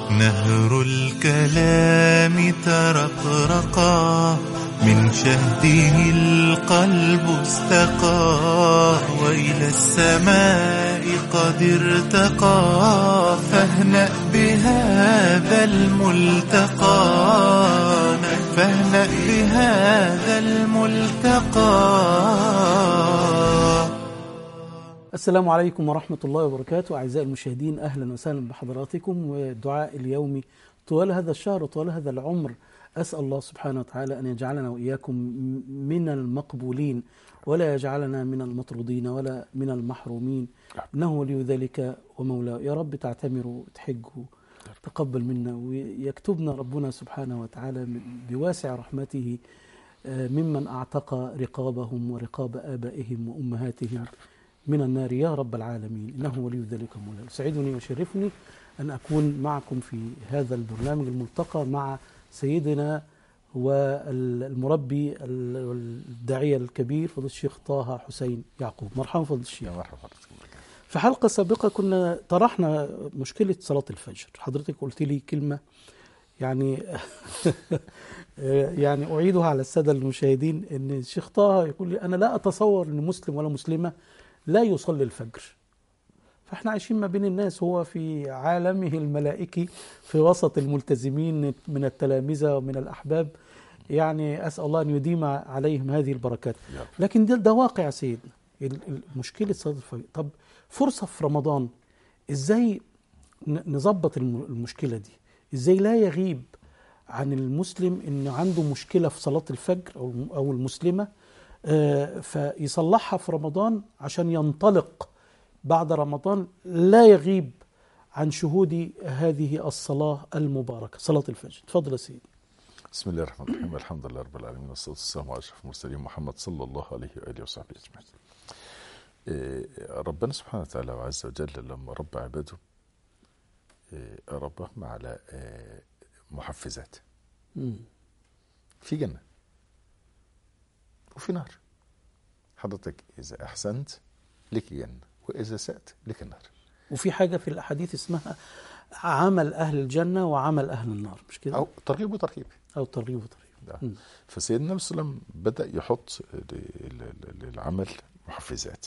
نهر الكلام ترقرقا من شهده القلب استقى وإلى السماء قد ارتقى فاهنأ بهذا الملتقى فاهنأ بهذا الملتقى السلام عليكم ورحمة الله وبركاته أعزائي المشاهدين أهلا وسهلا بحضراتكم والدعاء اليومي طوال هذا الشهر وطوال هذا العمر أسأل الله سبحانه وتعالى أن يجعلنا وإياكم من المقبولين ولا يجعلنا من المطرودين ولا من المحرومين إنه ولي ذلك ومولاه يا رب تعتمروا وتحجوا تقبل منا ويكتبنا ربنا سبحانه وتعالى بواسع رحمته ممن أعتق رقابهم ورقاب آبائهم وأمهاتهم من النار يا رب العالمين إنه ولي ذلك مولاه يسعدني ويشرفني أن أكون معكم في هذا البرنامج الملتقى مع سيدنا والمربي الداعية الكبير فضيلة الشيخ طه حسين يعقوب مرحبا فضيلة الشيخ مرحبا في حلقة سابقة كنا طرحنا مشكلة صلاة الفجر حضرتك قلت لي كلمة يعني يعني أعيدها على السادة المشاهدين أن الشيخ طه يقول لي أنا لا أتصور أن مسلم ولا مسلمة لا يصلي الفجر فاحنا عايشين ما بين الناس هو في عالمه الملائكي في وسط الملتزمين من التلامذة ومن الأحباب يعني أسأل الله أن يديم عليهم هذه البركات لكن ده, ده واقع سيدنا مشكلة صلاة الفجر طب فرصة في رمضان إزاي نظبط المشكلة دي إزاي لا يغيب عن المسلم أنه عنده مشكلة في صلاة الفجر أو المسلمة فيصلحها في رمضان عشان ينطلق بعد رمضان لا يغيب عن شهود هذه الصلاة المباركة صلاة الفجر تفضل يا سيدي بسم الله الرحمن الرحيم الحمد لله رب العالمين والصلاة والسلام على أشرف المرسلين محمد صلى الله عليه وآله وصحبه أجمعين ربنا سبحانه وتعالى وعز وجل لما رب عباده ربهم على محفزات في جنة وفي نار حضرتك إذا أحسنت لك جنة وإذا سأت لك النار وفي حاجة في الأحاديث اسمها عمل أهل الجنة وعمل أهل النار مش كده؟ أو ترغيب وترهيب أو ترغيب وترهيب فسيدنا النبي صلى الله عليه وسلم بدأ يحط للعمل محفزات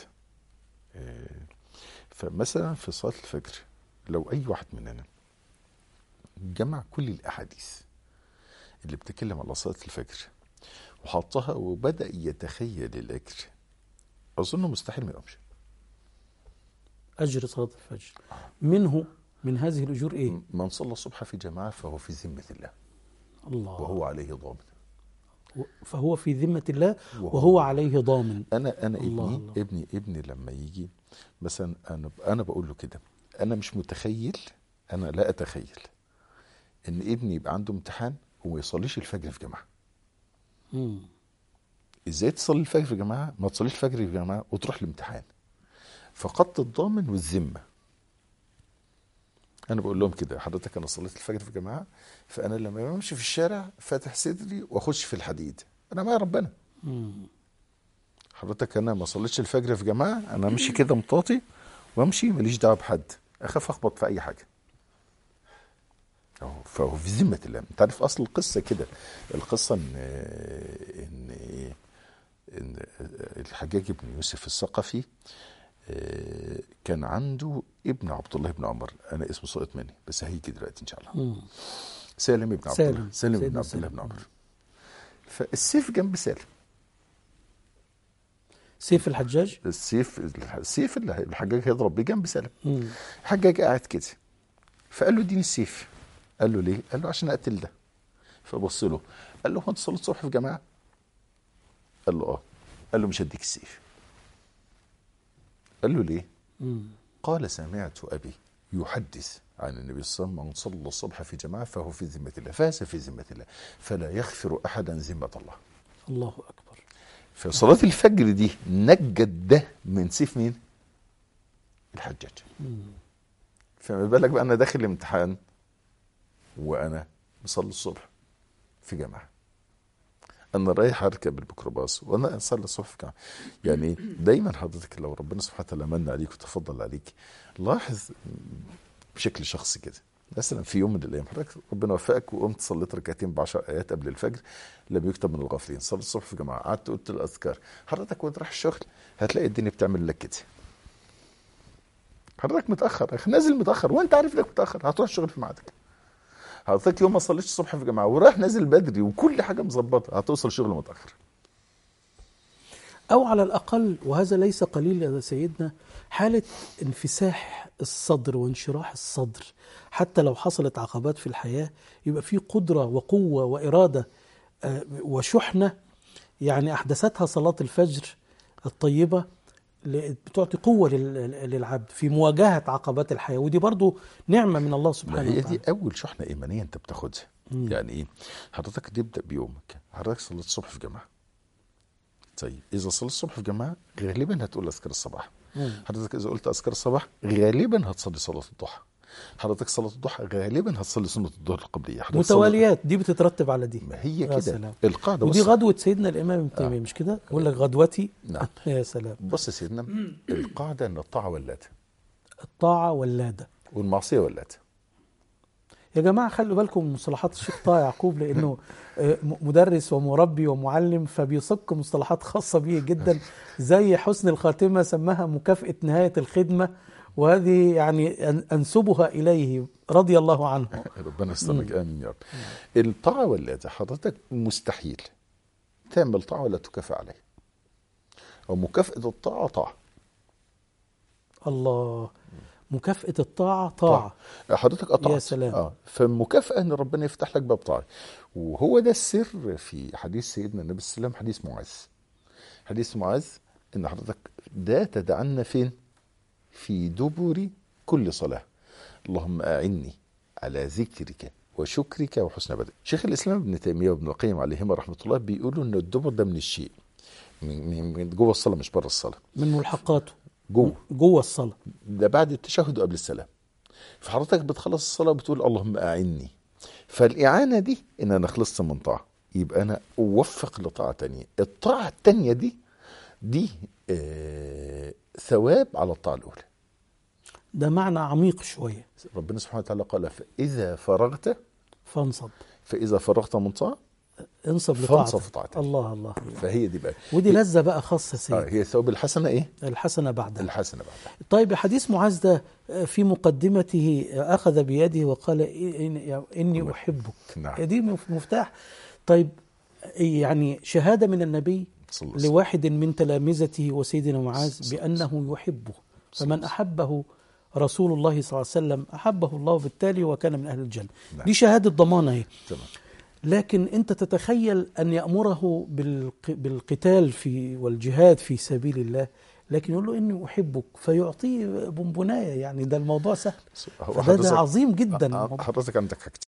فمثلا في صلاة الفجر لو أي واحد مننا جمع كل الأحاديث اللي بتتكلم على صلاة الفجر وحطها وبدأ يتخيل الأجر أظن مستحيل ما يقومش أجر صلاة الفجر منه من هذه الأجور إيه؟ من صلى الصبح في جماعة فهو في ذمة الله الله وهو عليه ضامن فهو في ذمة الله وهو, وهو عليه ضامن أنا أنا الله ابني الله. ابني ابني لما يجي مثلا أنا أنا بقول له كده أنا مش متخيل أنا لا أتخيل إن ابني يبقى عنده امتحان وما يصليش الفجر في جماعة مم. ازاي تصلي الفجر في جماعه ما تصليش الفجر في جماعه وتروح الامتحان فقدت الضامن والذمه انا بقول لهم كده حضرتك انا صليت الفجر في جماعه فانا لما بمشي في الشارع فاتح صدري واخش في الحديد انا معايا ربنا مم. حضرتك انا ما صليتش الفجر في جماعه انا امشي كده مطاطي وامشي ماليش دعوه بحد اخاف اخبط في اي حاجه فهو في ذمة الله انت عارف اصل القصة كده القصة ان ان ان الحجاج بن يوسف الثقفي كان عنده ابن عبد الله بن عمر انا اسمه سقط مني بس هيجي دلوقتي ان شاء الله سالم بن عبد الله سالم بن عبد الله بن عمر فالسيف جنب سالم سيف الحجاج السيف السيف اللي الحجاج هيضرب بيه جنب سالم مم. الحجاج قاعد كده فقال له اديني السيف قال له ليه؟ قال له عشان اقتل ده فبص له قال له هو انت صليت الصبح في جماعه؟ قال له اه قال له مش هديك السيف قال له ليه؟ مم. قال سمعت ابي يحدث عن النبي صلى الله عليه وسلم من صلى الصبح في جماعه فهو في ذمه الله فاز في ذمه الله فلا يغفر احدا ذمه الله الله اكبر فصلاه الفجر دي نجت ده من سيف مين؟ الحجاج مم. فما بالك بقى انا داخل الامتحان وانا مصلي الصبح في جامعه انا رايح اركب الميكروباص وانا اصلي الصبح في جامعه يعني دايما حضرتك لو ربنا سبحانه وتعالى من عليك وتفضل عليك لاحظ بشكل شخصي كده مثلا في يوم من الايام حضرتك ربنا وفقك وقمت صليت ركعتين ب 10 ايات قبل الفجر لم يكتب من الغافلين صليت الصبح في جماعه قعدت قلت الاذكار حضرتك وانت رايح الشغل هتلاقي الدنيا بتعمل لك كده حضرتك متاخر يا اخي نازل متاخر وانت عارف انك متاخر هتروح الشغل في ميعادك حضرتك يوم ما صليتش الصبح في جماعه ورايح نازل بدري وكل حاجه مظبطه هتوصل شغل متاخر أو على الأقل وهذا ليس قليل يا سيدنا حالة انفساح الصدر وانشراح الصدر حتى لو حصلت عقبات في الحياة يبقى في قدرة وقوة وإرادة آه، وشحنة يعني أحدثتها صلاة الفجر الطيبة ل- بتعطي قوة لل- للعبد في مواجهة عقبات الحياة ودي برضو نعمة من الله ما سبحانه هي وتعالى دي اول شحنه ايمانيه انت بتاخدها يعني ايه حضرتك تبدا بيومك حضرتك صليت الصبح في جماعه طيب اذا صليت الصبح في جماعه غالبا هتقول اذكار الصباح مم. حضرتك اذا قلت اذكار الصباح غالبا هتصلي صلاه الضحى حضرتك صلاه الضحى غالبا هتصلي سنه الظهر القبليه حضرتك صلي- متواليات دي بتترتب على دي ما هي يا كده سلام. القاعده ودي بص غدوة سيدنا الإمام ابن تيمية مش كده؟ يقول لك غدوتي نعم. يا سلام بص يا سيدنا القاعده ان الطاعه ولاده الطاعة ولادة والمعصيه ولاده يا جماعة خلوا بالكم من مصطلحات الشيخ طه يعقوب لأنه آه، م- مدرس ومربي ومعلم فبيصك مصطلحات خاصة به جدا زي حسن الخاتمة سماها مكافأة نهاية الخدمة وهذه يعني أن- أنسبها إليه رضي الله عنه ربنا يسترك امين يا رب الطاعه ولاده حضرتك مستحيل تعمل طاعه ولا تكافئ عليها ومكافاه الطاعه طاعه الله مكافأة الطاعة طاعة حضرتك قطعت يا سلام. اه فالمكافاه ان ربنا يفتح لك باب طاعه وهو ده السر في حديث سيدنا النبي صلى الله عليه وسلم حديث معاذ حديث معاذ ان حضرتك ده تدعنا فين في دبر كل صلاه اللهم اعني على ذكرك وشكرك وحسن عبادتك شيخ الاسلام ابن تيميه وابن القيم عليهما رحمه الله بيقولوا ان الدبر ده من الشيء من, من, من جوه الصلاه مش بره الصلاه من ملحقاته جوه جوه الصلاة ده بعد التشهد وقبل السلام فحضرتك بتخلص الصلاة بتقول اللهم أعني فالإعانة دي إن أنا خلصت من طاعة يبقى أنا أوفق لطاعة تانية الطاعة التانية دي دي آه ثواب على الطاعة الأولى ده معنى عميق شوية ربنا سبحانه وتعالى قال فإذا فرغت فانصب فإذا فرغت من طاعة انصب فانصب لطاعتك طاعتك. الله الله فهي دي بقى ودي لذة بقى خاصة آه سيدي هي ثواب الحسنة إيه؟ الحسنة بعدها الحسنة بعدها طيب حديث معاذ ده في مقدمته أخذ بيده وقال إن- إني أحبك نعم. دي مف- مفتاح طيب يعني شهادة من النبي صلى الله عليه وسلم. لواحد من تلامذته وسيدنا معاذ بأنه يحبه فمن أحبه رسول الله صلى الله عليه وسلم أحبه الله بالتالي وكان من أهل الجنة نعم. دي شهادة ضمانة اهي تمام لكن انت تتخيل ان يامره بالق- بالقتال في والجهاد في سبيل الله لكن يقول له اني احبك فيعطيه بونبونايه يعني ده الموضوع سهل هو فده حضرتك- ده عظيم جدا آه، الموضوع. حضرتك عندك حاجتين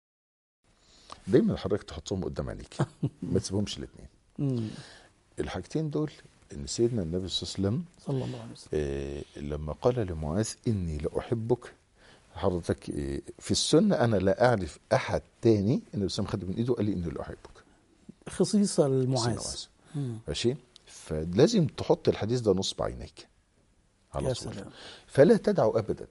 دايما حضرتك تحطهم قدام عينيك ما تسيبهمش الاثنين مم. الحاجتين دول ان سيدنا النبي صلى الله عليه وسلم صلى الله عليه وسلم آه، لما قال لمعاذ اني لاحبك حضرتك آه، في السنه انا لا اعرف احد تاني النبي صلى الله عليه وسلم خد من ايده وقال لي اني لاحبك خصيصه سيدنا المعاذ معاذ. مم. ماشي فلازم تحط الحديث ده نصب عينيك على يا طول سلام. فلا تدعو ابدا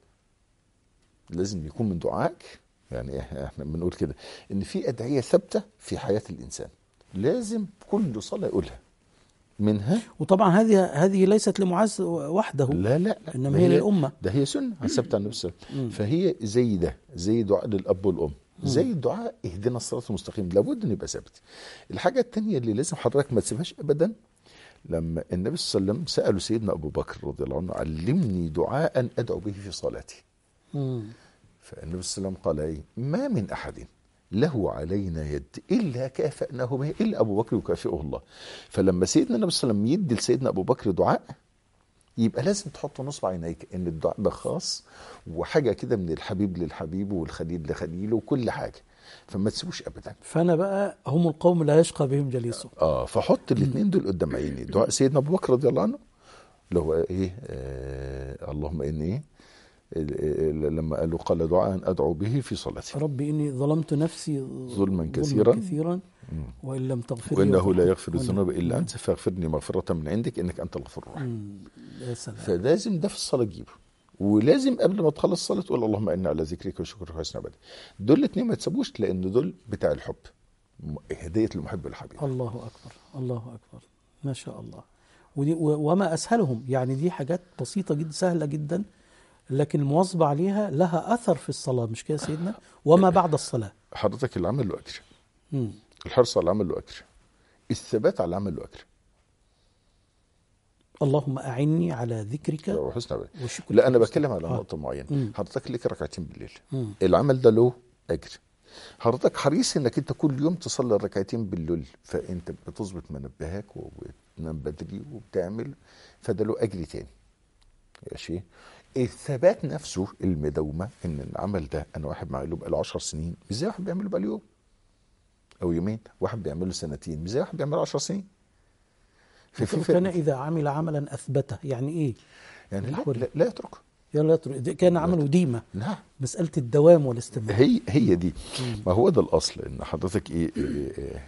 لازم يكون من دعائك يعني إح- احنا بنقول كده ان في ادعيه ثابته في حياه الانسان لازم كل صلاه يقولها منها وطبعا هذه هذه ليست لمعاذ وحده لا لا لا انما ده هي للامه ده هي سنه عن ثابته عن النبي صلى الله عليه مم. وسلم فهي زي ده زي دعاء للاب والام زي الدعاء اهدنا الصراط المستقيم لابد ان يبقى ثابت الحاجه الثانيه اللي لازم حضرتك ما تسيبهاش ابدا لما النبي صلى الله عليه وسلم سالوا سيدنا ابو بكر رضي الله عنه علمني دعاء ادعو به في صلاتي مم. فالنبي صلى الله عليه وسلم قال ايه ما من احد له علينا يد الا كافأناه به الا ابو بكر يكافئه الله فلما سيدنا النبي صلى الله عليه وسلم يدي لسيدنا ابو بكر دعاء يبقى لازم تحط نصب عينيك ان الدعاء ده خاص وحاجه كده من الحبيب للحبيب والخليل لخليله وكل حاجه فما تسيبوش ابدا فانا بقى هم القوم لا يشقى بهم جليسهم اه فحط الاثنين دول قدام عيني دعاء سيدنا ابو بكر رضي الله عنه اللي هو ايه آه اللهم اني إيه؟ ال- ال- لما قال له قال دعاء ادعو به في صلاتي ربي اني ظلمت نفسي ظلما كثيرا. كثيرا وان لم تغفر لي وانه وترحمني. لا يغفر وأنا- الذنوب الا انت فاغفرني مغفره من عندك انك انت الغفور الرحيم مم. يا سلام فلازم ده في الصلاه تجيبه ولازم قبل ما تخلص الصلاه تقول اللهم انا على ذكرك وشكرك وحسن عبادتك دول الاثنين ما تسابوش لان دول بتاع الحب م- هديه المحب للحبيب الله اكبر الله اكبر ما شاء الله ودي و- وما اسهلهم يعني دي حاجات بسيطه جدا سهله جدا لكن المواظبه عليها لها اثر في الصلاه مش كده يا سيدنا وما بعد الصلاه حضرتك العمل له اجر مم. الحرص على العمل له اجر الثبات على العمل له اجر اللهم اعني على ذكرك وحسن عبادتك وشكرك لا انا وحسن بتكلم على آه. نقطه معينه مم. حضرتك ليك ركعتين بالليل مم. العمل ده له اجر حضرتك حريص انك انت كل يوم تصلي الركعتين بالليل فانت بتظبط منبهك وبتنام بدري وبتعمل فده له اجر تاني ماشي الثبات نفسه المداومه ان العمل ده انا واحد بعمله بقاله 10 سنين مش زي واحد بيعمله بقاله يوم او يومين واحد بيعمله سنتين مش زي واحد بيعمله 10 سنين ففي كان فرق اذا عمل عملا اثبته يعني ايه يعني لا, الأحوال. لا, لا يتركه يلا يترك- ده كان عمله ديمه نعم مساله الدوام والاستمرار هي هي دي ما هو ده الاصل ان حضرتك ايه, إيه, إيه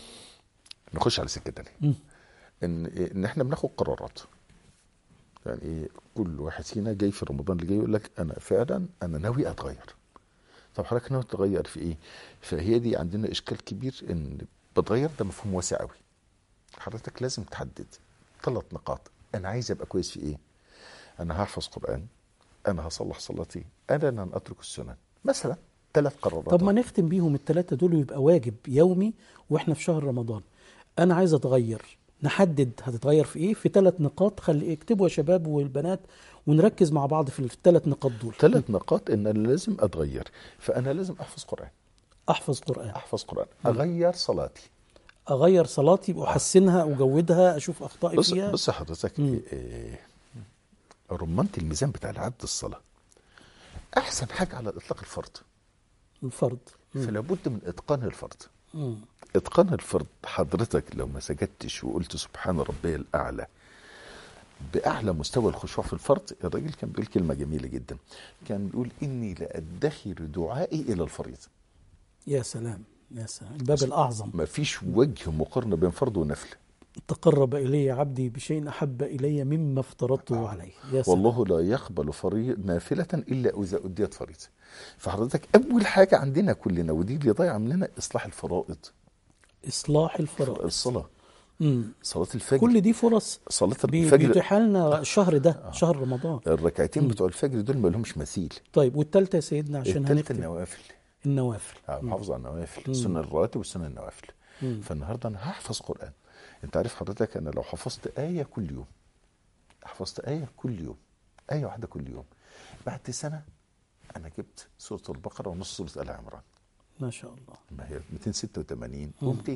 نخش على سكه تانية مم. ان إيه ان احنا بناخد قرارات يعني ايه كل واحد فينا جاي في رمضان اللي جاي يقول لك انا فعلا انا ناوي اتغير طب حضرتك ناوي تتغير في ايه فهي دي عندنا اشكال كبير ان بتغير ده مفهوم واسع قوي حضرتك لازم تحدد ثلاث نقاط انا عايز ابقى كويس في ايه انا هحفظ قران انا هصلح صلاتي انا لن اترك السنن مثلا ثلاث قرارات طب ما نختم بيهم الثلاثه دول ويبقى واجب يومي واحنا في شهر رمضان انا عايز اتغير نحدد هتتغير في ايه في ثلاث نقاط خلي اكتبوا يا شباب والبنات ونركز مع بعض في الثلاث نقاط دول ثلاث نقاط ان انا لازم اتغير فانا لازم احفظ قران احفظ قران احفظ قران اغير صلاتي اغير صلاتي واحسنها اجودها اشوف اخطائي بص فيها بص حضرتك مم. إيه رمانة الميزان بتاع العبد الصلاه احسن حاجه على الاطلاق الفرض الفرض مم. فلا بد من اتقان الفرض مم. اتقان الفرض حضرتك لو ما سجدتش وقلت سبحان ربي الاعلى باعلى مستوى الخشوع في الفرض الراجل كان بيقول كلمه جميله جدا كان بيقول اني لادخر دعائي الى الفريضه يا سلام يا سلام الباب الاعظم ما فيش وجه مقارنه بين فرض ونفل تقرب الي عبدي بشيء احب الي مما افترضته عليه يا سلام والله لا يقبل فريض نافله الا اذا اديت فريضه فحضرتك اول حاجه عندنا كلنا ودي اللي ضايعه مننا اصلاح الفرائض اصلاح الفرائض الصلاه مم. صلاه الفجر كل دي فرص صلاه بي- الفجر بيتيح لنا الشهر ده شهر رمضان الركعتين بتوع الفجر دول ما لهمش مثيل طيب والثالثه يا سيدنا عشان التالتة هنختم النوافل النوافل آه، محافظة على النوافل مم. سنن الرواتب والسنن النوافل مم. فالنهارده انا هحفظ قران انت عارف حضرتك انا لو حفظت ايه كل يوم حفظت ايه كل يوم ايه واحده كل يوم بعد سنه انا جبت سوره البقره ونص سوره ال عمران ما شاء الله ما هي 286 مم. و200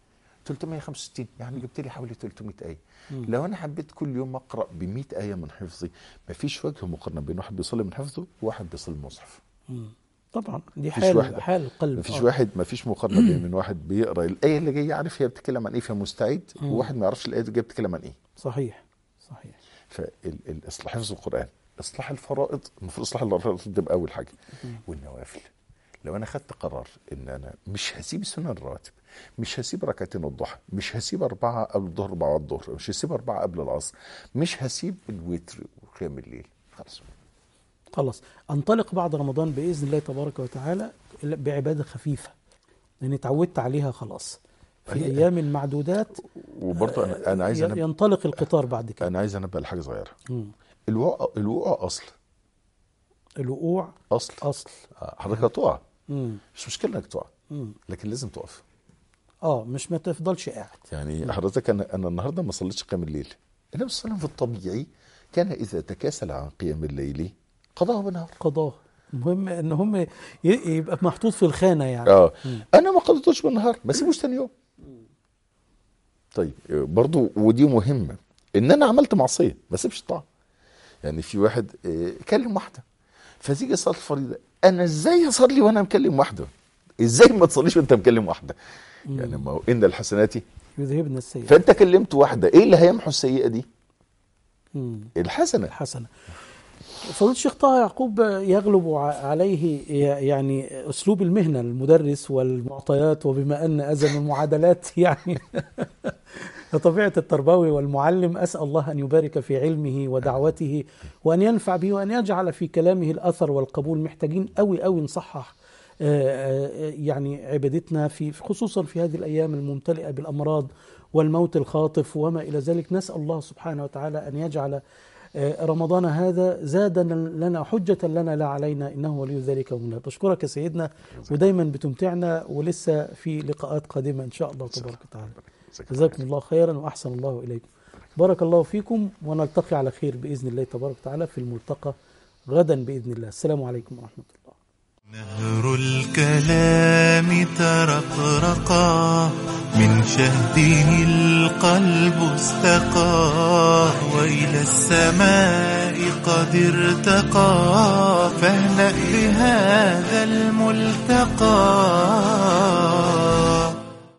365 يعني جبت لي حوالي 300 ايه مم. لو انا حبيت كل يوم اقرا ب 100 ايه من حفظي مفيش وجه مقارنه بين واحد بيصلي من حفظه وواحد بيصلي من المصحف مم. طبعا دي مفيش حال واحدة. حال القلب مفيش آه. واحد مفيش مقارنه بين من واحد بيقرا الايه اللي جايه عارف هي بتتكلم عن ايه فمستعد مم. وواحد ما يعرفش الايه اللي جايه بتتكلم عن ايه صحيح صحيح فالاصلاح حفظ القران اصلاح الفرائض المفروض اصلاح الفرائض تبقى اول حاجه مم. والنوافل لو انا خدت قرار ان انا مش هسيب السنن الرواتب مش هسيب ركعتين الضحى مش هسيب اربعه قبل الظهر بعد الظهر مش هسيب اربعه قبل العصر مش هسيب الوتر وقيام الليل خلاص خلاص انطلق بعد رمضان باذن الله تبارك وتعالى بعباده خفيفه لان اتعودت عليها خلاص في هي- ايام معدودات وبرضه انا انا عايز ي- انبه ينطلق القطار بعد كده انا عايز انبه لحاجه صغيره مم. الوقوع الوقوع اصل الوقوع اصل اصل آه، حضرتك هتقع مم. مش مشكله انك تقع مم. لكن لازم تقف اه مش ما تفضلش قاعد يعني حضرتك انا انا النهارده ما صليتش قيام الليل النبي صلى الله عليه وسلم في الطبيعي كان اذا تكاسل عن قيام الليل قضاه بنهار قضاه المهم ان هم ي- يبقى محطوط في الخانه يعني اه مم. انا ما قضيتوش بالنهار ما سيبوش تاني يوم طيب برضو ودي مهمه ان انا عملت معصيه ما سيبش الطاعه يعني في واحد آه، كلم واحده فتيجي صلاه الفريضه انا ازاي اصلي وانا مكلم واحده ازاي ما تصليش وانت مكلم واحده يعني ما هو ان الحسنات يذهبنا السيئات فانت كلمت واحده ايه اللي هيمحو السيئه دي مم. الحسنه الحسنة فضيلة الشيخ طه يعقوب يغلب ع- عليه ي- يعني أسلوب المهنة المدرس والمعطيات وبما أن أزم المعادلات يعني طبيعة التربوي والمعلم أسأل الله أن يبارك في علمه ودعوته وأن ينفع به وأن يجعل في كلامه الأثر والقبول محتاجين أوي أوي نصحح آه، آه، يعني عبادتنا في خصوصا في هذه الأيام الممتلئة بالأمراض والموت الخاطف وما إلى ذلك نسأل الله سبحانه وتعالى أن يجعل آه، رمضان هذا زادا لنا حجة لنا لا علينا إنه ولي ذلك ومن بشكرك يا سيدنا ودايما بتمتعنا ولسه في لقاءات قادمة إن شاء الله تبارك وتعالى جزاكم الله خيرا وأحسن الله إليكم بارك الله فيكم ونلتقي على خير بإذن الله تبارك وتعالى في الملتقى غدا بإذن الله السلام عليكم ورحمة الله نهر الكلام ترقرقا من شهده القلب استقى وإلى السماء قد ارتقى فاهنأ بهذا الملتقى